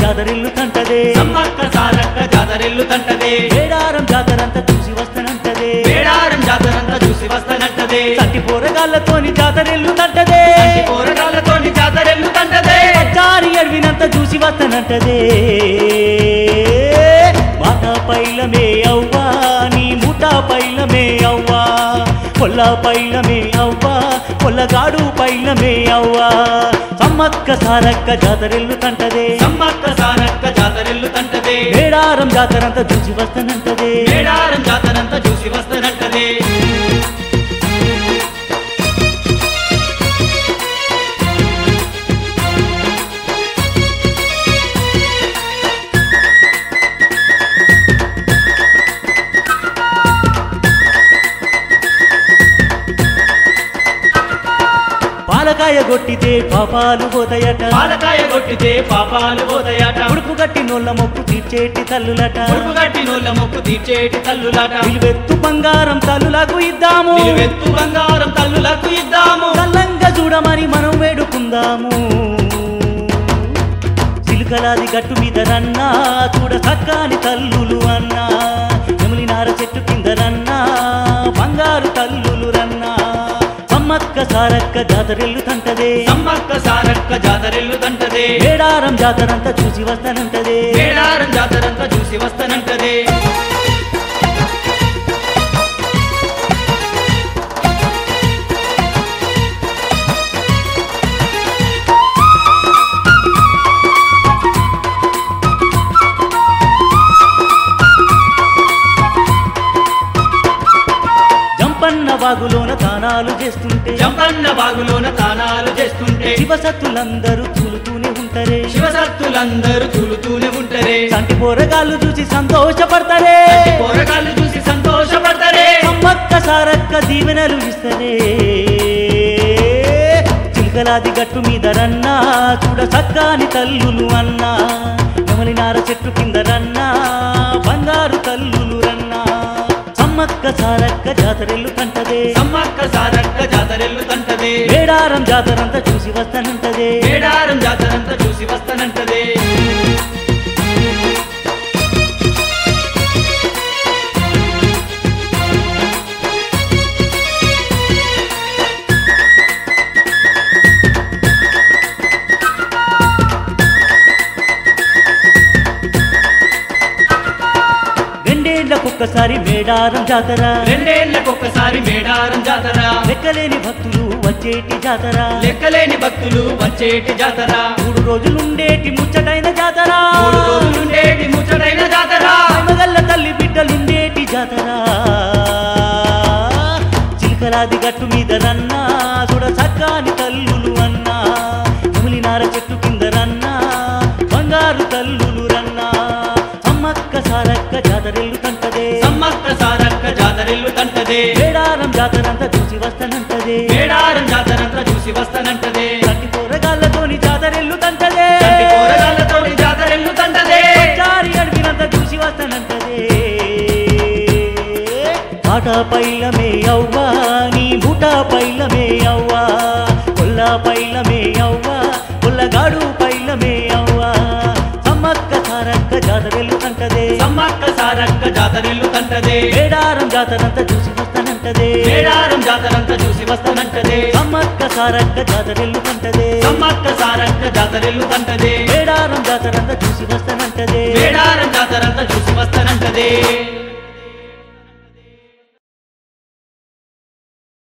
జాతరిల్లు తంటదే సమ్మక్క సారక్క జాతరెల్లు తంటదే మేడారం జాతరంతా చూసి వస్తానంటదే మేడారం జాతరంతా చూసి వస్తానంటదే సట్టి పోరగాళ్ళతోని జాతరిల్లు తంటదే పోరగాళ్ళతోని జాతరెల్లు తంటదే చారి అడవినంత చూసి వస్తానంటదే మాట పైలమే అవ్వా నీ ముఠ పైలమే అవ్వా పొల్ల పైలమే అవ్వా పొల్లగాడు పైలమే అవ్వా సమ్మక్క సారక్క జాతరెల్లు తంటదే సమ్మక్క సారక్క జాతరెల్లు తంటదే మేడారం జాతరంతా చూసి వస్తానంటదే మేడారం జాతరంతా చూసి వస్తానంటదే పాలకాయ కొట్టితే పాపాలు పోతాయట పాలకాయ కొట్టితే పాపాలు పోతాయట ఉడుపు గట్టి నోళ్ళ మొక్కు తీర్చేటి తల్లులట ఉడుపు గట్టి నోళ్ళ మొక్కు తీర్చేటి తల్లులాట నిలువెత్తు బంగారం తల్లులకు ఇద్దాము నిలువెత్తు బంగారం తల్లులకు ఇద్దాము చల్లంగా చూడమని మనం వేడుకుందాము చిలుకలాది గట్టు మీద రన్నా చూడ చక్కని తల్లులు అన్నా ఎములినార చెట్టు కింద రన్నా బంగారు తల్లులు రన్నా సమ్మక్క సారక్క జాతరెల్లు తంటదే సమ్మక్క సారక్క జాతరెల్లు తంటదే మేడారం జాతరంతా చూసి వస్తానంటదే మేడారం జాతరంతా చూసి వస్తానంటదే జంపన్న వాగులోన తానాలు చేస్తుంటే జంపన్న బాగులోన తానాలు చేస్తుంటే శివసత్తులందరూ చూలుతూనే ఉంటారే శివసత్తులందరూ తూలుతూనే ఉంటారే సంటి పోరగాళ్ళు చూసి సంతోషపడతారే పోరగాళ్ళు చూసి సంతోషపడతారే సమ్మక్క సారక్క దీవెనలు ఇస్తరే చిలకలాది గట్టు మీద రన్నా చూడ చక్కని తల్లులు అన్నా నెమలినార చెట్టు కింద రన్నా బంగారు తల్లులు రన్నా సమ్మక్క సారక్క జాతరెల్లు కంటదే సమ్మక్క సారక్క జాతరెల్లు తంటదే మేడారం జాతరంతా చూసి వస్తానంటదే మేడారం జాతరంతా చూసి వస్తానంటదే రెండేళ్లకొక్కసారి మేడారం జాతర రెండేళ్లకొక్కసారి మేడారం జాతర లెక్కలేని భక్తులు వచ్చేటి జాతర లెక్కలేని భక్తులు వచ్చేటి జాతర మూడు రోజులుండేటి ముచ్చటైన జాతర మూడు రోజులుండేటి ముచ్చటైన జాతర మగల్ల తల్లి బిడ్డలుండేటి జాతర చిలకలాది గట్టు మీద రన్నా చూడ చక్కని తల్లులు అన్నా ములినార చెట్టు కింద రన్నా బంగారు తల్లులు రన్నా సమ్మక్క సారక్క జాతరెల్లు కంటదే సమ్మక్క సారక్క జాతరెల్లు తంటదే మేడారం జాతరంతా చూసి వస్తానంటదే మేడారం జాతరంతా చూసి వస్తానంటదే కంటి కూరగాళ్ళతోని జాతరెల్లు తంటదే కంటి కూరగాళ్ళతోని జాతరెల్లు తంటదే చారి అడిగినంత చూసి వస్తానంటదే పాట పైలమే అవ్వా నీ బుట పైలమే అవ్వా కొల్ల పైలమే అవ్వా కొల్లగాడు పైలమే అవ్వా సమ్మక్క సారక్క జాతరెల్లు కంటదే సమ్మక్క సారక్క జాతరెల్లు తంటదే మేడారం జాతరంతా చూసి వస్తానంటదే మేడారం జాతరంతా చూసి వస్తానంటదే సమ్మక్క సారక్క జాతరెల్లు కంటదే సమ్మక్క సారక్క జాతరెల్లు తంటదే మేడారం జాతరంతా చూసి వస్తానంటదే మేడారం జాతరంతా చూసి వస్తానంటదే